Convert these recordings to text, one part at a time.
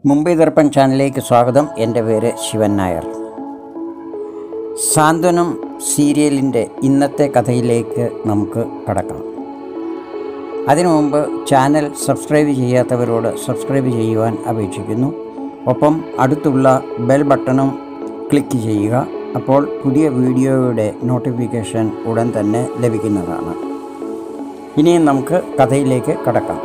മുംബൈ ദർപ്പൺ ചാനലിലേക്ക് സ്വാഗതം എൻ്റെ പേര് ശിവൻ നായർ സാന്ത്വനം സീരിയലിൻ്റെ ഇന്നത്തെ കഥയിലേക്ക് നമുക്ക് കടക്കാം അതിനു മുമ്പ് ചാനൽ സബ്സ്ക്രൈബ് ചെയ്യാത്തവരോട് സബ്സ്ക്രൈബ് ചെയ്യുവാൻ അപേക്ഷിക്കുന്നു ഒപ്പം അടുത്തുള്ള ബെൽ ബട്ടണും ക്ലിക്ക് ചെയ്യുക അപ്പോൾ പുതിയ വീഡിയോയുടെ നോട്ടിഫിക്കേഷൻ ഉടൻ തന്നെ ലഭിക്കുന്നതാണ് ഇനിയും നമുക്ക് കഥയിലേക്ക് കടക്കാം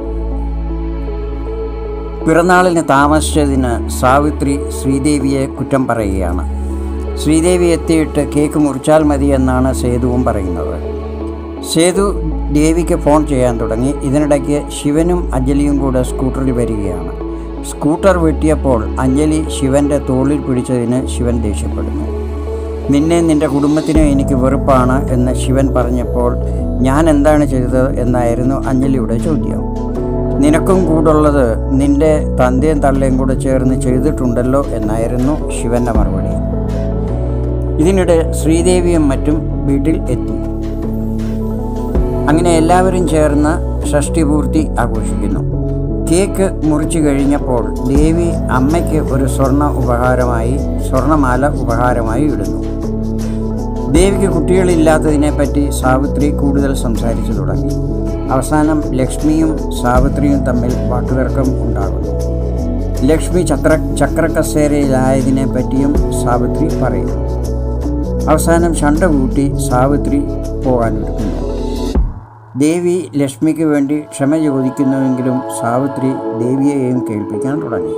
പിറന്നാളിന് താമസിച്ചതിന് സാവിത്രി ശ്രീദേവിയെ കുറ്റം പറയുകയാണ് ശ്രീദേവി എത്തിയിട്ട് കേക്ക് മുറിച്ചാൽ മതി എന്നാണ് സേതുവും പറയുന്നത് സേതു ദേവിക്ക് ഫോൺ ചെയ്യാൻ തുടങ്ങി ഇതിനിടയ്ക്ക് ശിവനും അഞ്ജലിയും കൂടെ സ്കൂട്ടറിൽ വരികയാണ് സ്കൂട്ടർ വെട്ടിയപ്പോൾ അഞ്ജലി ശിവൻ്റെ തോളിൽ പിടിച്ചതിന് ശിവൻ ദേഷ്യപ്പെടുന്നു നിന്നെ നിൻ്റെ കുടുംബത്തിനും എനിക്ക് വെറുപ്പാണ് എന്ന് ശിവൻ പറഞ്ഞപ്പോൾ ഞാൻ എന്താണ് ചെയ്തത് എന്നായിരുന്നു അഞ്ജലിയുടെ ചോദ്യം നിനക്കും കൂടുള്ളത് നിന്റെ തന്തയും തള്ളയും കൂടെ ചേർന്ന് ചെയ്തിട്ടുണ്ടല്ലോ എന്നായിരുന്നു ശിവന്റെ മറുപടി ഇതിനിടെ ശ്രീദേവിയും മറ്റും വീട്ടിൽ എത്തി അങ്ങനെ എല്ലാവരും ചേർന്ന് ഷഷ്ടിപൂർത്തി ആഘോഷിക്കുന്നു കേക്ക് മുറിച്ചു കഴിഞ്ഞപ്പോൾ ദേവി അമ്മയ്ക്ക് ഒരു സ്വർണ്ണ ഉപഹാരമായി സ്വർണ്ണമാല ഉപഹാരമായി ഇടുന്നു ദേവിക്ക് കുട്ടികളില്ലാത്തതിനെപ്പറ്റി സാവിത്രി കൂടുതൽ സംസാരിച്ചു തുടങ്ങി അവസാനം ലക്ഷ്മിയും സാവിത്രിയും തമ്മിൽ വാക്കുതർക്കം ഉണ്ടാകുന്നു ലക്ഷ്മി ചക്ര ചക്രക്കസേരയിലായതിനെ പറ്റിയും സാവിത്രി പറയുന്നു അവസാനം ശണ്ട കൂട്ടി സാവിത്രി പോകാനൊരുക്കുന്നു ദേവി ലക്ഷ്മിക്ക് വേണ്ടി ക്ഷമ ചോദിക്കുന്നുവെങ്കിലും സാവിത്രി ദേവിയെയും കേൾപ്പിക്കാൻ തുടങ്ങി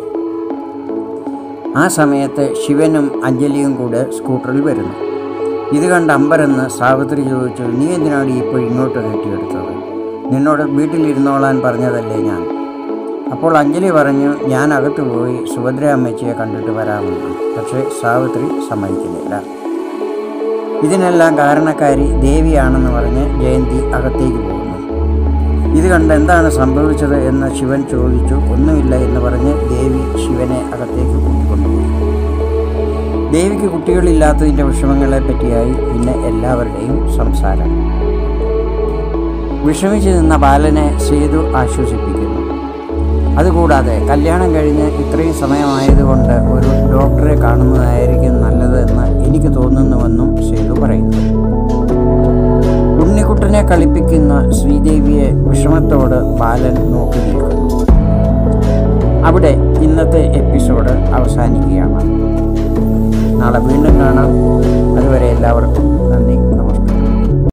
ആ സമയത്ത് ശിവനും അഞ്ജലിയും കൂടെ സ്കൂട്ടറിൽ വരുന്നു ഇത് കണ്ട് അമ്പരെന്ന് സാവിത്രി ചോദിച്ചു നീ എന്തിനാണ് ഇപ്പോൾ ഇങ്ങോട്ട് കെട്ടിയെടുത്തത് നിന്നോട് വീട്ടിലിരുന്നോളാൻ പറഞ്ഞതല്ലേ ഞാൻ അപ്പോൾ അഞ്ജലി പറഞ്ഞു ഞാൻ അകത്ത് പോയി സുഭദ്ര അമ്മച്ചിയെ കണ്ടിട്ട് വരാമെന്ന് പക്ഷേ സാവിത്രി സമ്മതിക്കുന്നില്ല ഇതിനെല്ലാം കാരണക്കാരി ദേവിയാണെന്ന് പറഞ്ഞ് ജയന്തി അകത്തേക്ക് പോകുന്നു ഇത് കണ്ട് എന്താണ് സംഭവിച്ചത് എന്ന് ശിവൻ ചോദിച്ചു ഒന്നുമില്ല എന്ന് പറഞ്ഞ് ദേവി ശിവനെ അകത്തേക്ക് കൂട്ടിക്കൊണ്ടുപോയി ദേവിക്ക് കുട്ടികളില്ലാത്തതിൻ്റെ വിഷമങ്ങളെ പറ്റിയായി പിന്നെ എല്ലാവരുടെയും സംസാരം വിഷമിച്ചു നിന്ന ബാലനെ സേതു ആശ്വസിപ്പിക്കുന്നു അതുകൂടാതെ കല്യാണം കഴിഞ്ഞ് ഇത്രയും സമയമായതുകൊണ്ട് ഒരു ഡോക്ടറെ കാണുന്നതായിരിക്കും നല്ലതെന്ന് എനിക്ക് തോന്നുന്നുവെന്നും സേതു പറയുന്നു ഉണ്ണിക്കുട്ടനെ കളിപ്പിക്കുന്ന ശ്രീദേവിയെ വിഷമത്തോട് ബാലൻ നോക്കി നിൽക്കുന്നു അവിടെ ഇന്നത്തെ എപ്പിസോഡ് അവസാനിക്കുകയാണ് നാളെ വീണ്ടും കാണാം അതുവരെ എല്ലാവർക്കും നന്ദി